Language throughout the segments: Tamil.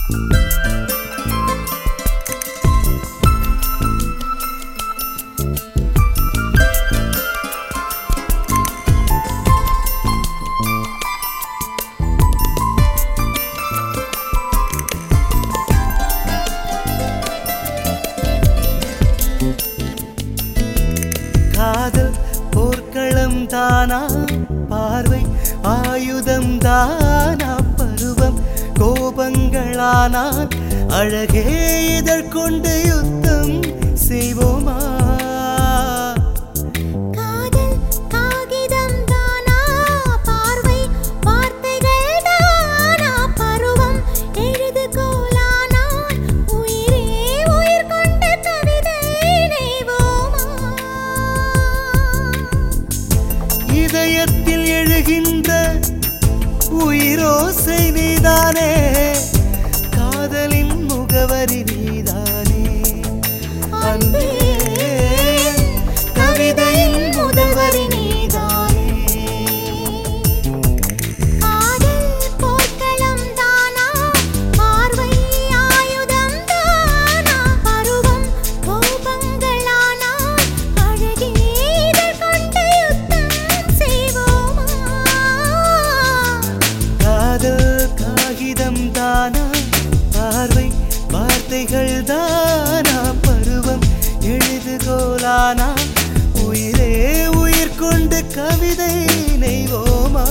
காதல் போர்க்களம் தானா பார்வை ஆயுதம் தானா பருவம் கோபங்களானால் அழகே இதழ்கொண்டு யுத்தம் செய்வோமா காதல் காகிதம் தானா பார்வை வார்த்தைகள் தானா பருவம் எழுதுகோலானால் உயிரே உயிர் கொண்ட கவிதை நெய்வோமா இதயத்தில் எழுகின்ற உயிரோசை நீதானே காதலின் முகவரி நீதானே அன்பே கவிதையின் முதல்வரி நீதானே காதல் போர்க்களம் தானா பார்வை ஆயுதம் தானா பருவம் கோபங்களானால் அழகே இதழ் கொண்டு யுத்தம் செய்வோமா காதல் காகிதம் தானா பார்வை வார்த்தைகள் தானா பருவம் எழுதுகோலானா உயிரே உயிர் கொண்டு கவிதை நெய்வோமா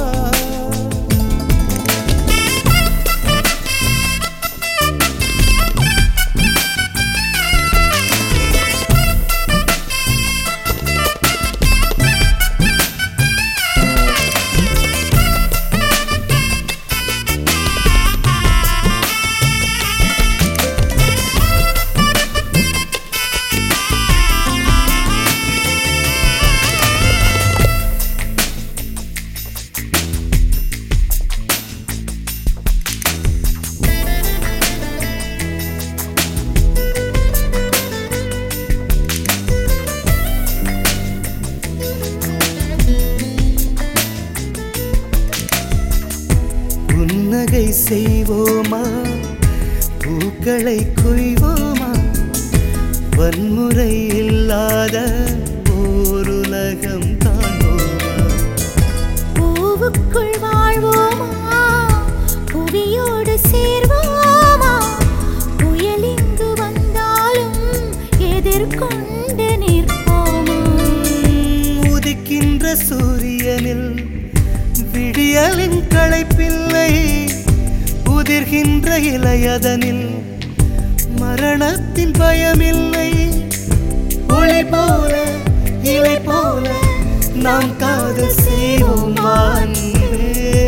புன்னகை செய்வோமா பூக்களை கொய்வோமா வன்முறை இல்லாத ஓருலகம் காண்போமா பூவுக்குள் வாழ்வோமா புவியோடு சேர்வோமா புயல் இங்கு வந்தாலும் எதிர்கொண்டு நிற்போமா உதிக்கின்ற சூரியனில் விடியலின் களைப்பில்லை உதிர்கின்ற இலையதனில் மரணத்தின் பயமில்லை ஒளி போல இலை போல நாம் காதல் செய்வோம் அன்பே.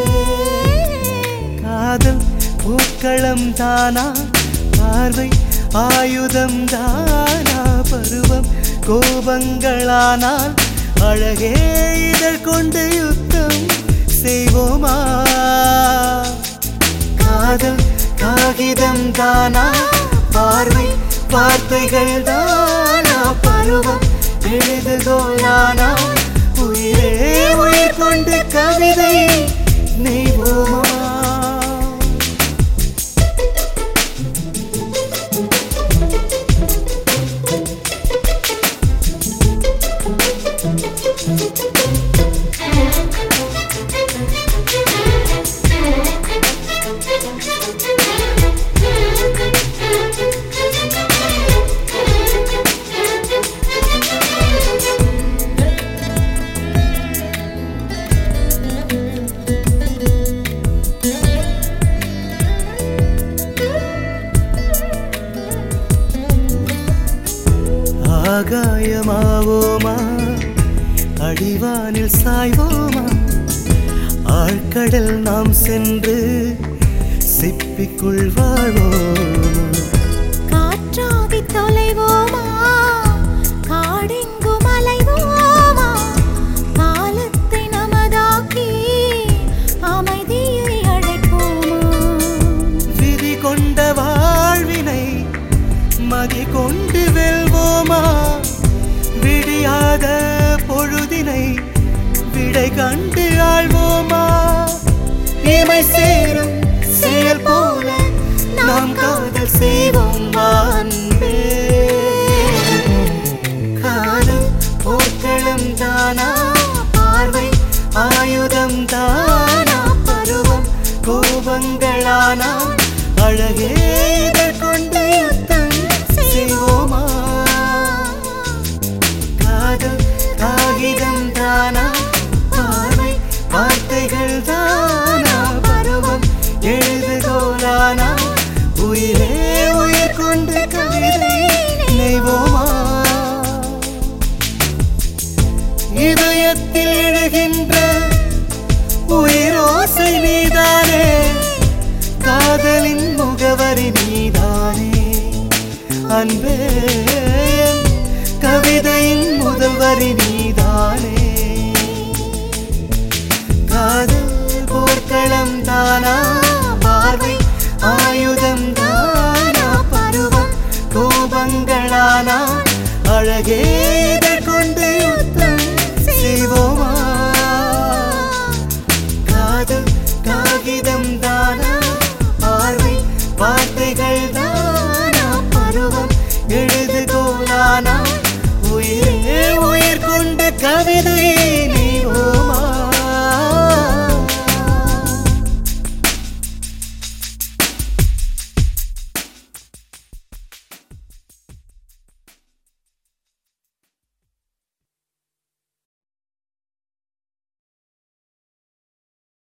காதல் பூக்களம் தானா பார்வை ஆயுதம் தானா பருவம் கோபங்களானால் அழகே இதழ் கொண்டு யுத்தம் செய்வோமா காதல் காகிதம் தானா பார்வை வார்த்தைகள் தானா பருவம் எழுதுகோலானா உயிரே உயிர் கொண்டு கவிதை நெய்வோமா ஆகாயமாவோமா அடிவானில் சாய்வோமா ஆழ்கடல் நாம் சென்று சிப்பிக்குள் வாழ்வோமா காற்றாவி தொலைவோமா காடெங்கும் அலைவோமா காலத்தை நமதாக்கி அமைதியை அழைப்போமா விதி கொண்ட வாழ்வினை மதி கொண்டு வெல்வோமா விடியாத பொழுதினை விடை கண்டு ஆழ்வோமா இமை சேரும் செயல் போல நாம் காதல் செய்வோம் அன்பே காதல் போர்க்களம் தானா பார்வை ஆயுதம் தானா பருவம் கோபங்களானா அழகே இதழ் கொண்டு யுத்தம் செய்வோமா காதல் காகிதம் தானா பார்வை வார்த்தைகள் தானா பருவம் எழுதுகோலானா உயிரே உயிர் கொண்டு கவிதை நெய்வோமா இதயத்தில் எழுகின்ற உயிரோசை நீதானே காதலின் முகவரி நீதானே அன்பே என் கவிதையின் முதல் வரி நீதானே காதல் போர்க்களம் தானா பார்வை ஆயுதம் தானா பருவம் கோபங்களானா அழகே இதழ் கொண்டு யுத்தம் செய்வோமா காதல் காகிதம் தானா பார்வை வார்த்தைகள் தானா பருவம் எழுதுகோலானா